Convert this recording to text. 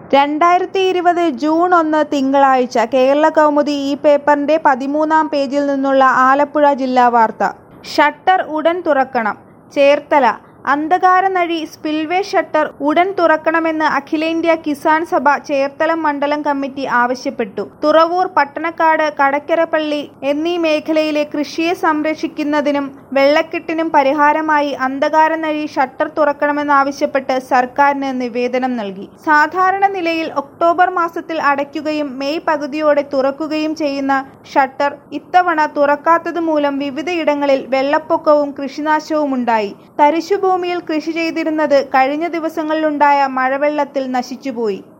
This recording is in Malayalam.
രണ്ടായിരത്തി ഇരുപത് ജൂൺ ഒന്ന് തിങ്കളാഴ്ച കേരള കൗമുദി ഈ പേപ്പറിന്റെ പതിമൂന്നാം പേജിൽ നിന്നുള്ള ആലപ്പുഴ ജില്ലാ വാർത്ത ഷട്ടർ ഉടൻ തുറക്കണം ചേർത്തല അന്ധകാരനഴി സ്പിൽവേ ഷട്ടർ ഉടൻ തുറക്കണമെന്ന് അഖിലേന്ത്യാ കിസാൻ സഭ ചേർത്തല മണ്ഡലം കമ്മിറ്റി ആവശ്യപ്പെട്ടു തുറവൂർ പട്ടണക്കാട് കടക്കരപ്പള്ളി എന്നീ മേഖലയിലെ കൃഷിയെ സംരക്ഷിക്കുന്നതിനും വെള്ളക്കെട്ടിനും പരിഹാരമായി അന്ധകാരനഴി ഷട്ടർ തുറക്കണമെന്നാവശ്യപ്പെട്ട് സർക്കാരിന് നിവേദനം നൽകി സാധാരണ നിലയിൽ ഒക്ടോബർ മാസത്തിൽ അടയ്ക്കുകയും മെയ് പകുതിയോടെ തുറക്കുകയും ചെയ്യുന്ന ഷട്ടർ ഇത്തവണ തുറക്കാത്തത് മൂലം വിവിധയിടങ്ങളിൽ വെള്ളപ്പൊക്കവും കൃഷിനാശവുമുണ്ടായി തരിശുഭൂമിയിൽ കൃഷി ചെയ്തിരുന്നത് കഴിഞ്ഞ ദിവസങ്ങളിലുണ്ടായ മഴവെള്ളത്തിൽ നശിച്ചുപോയി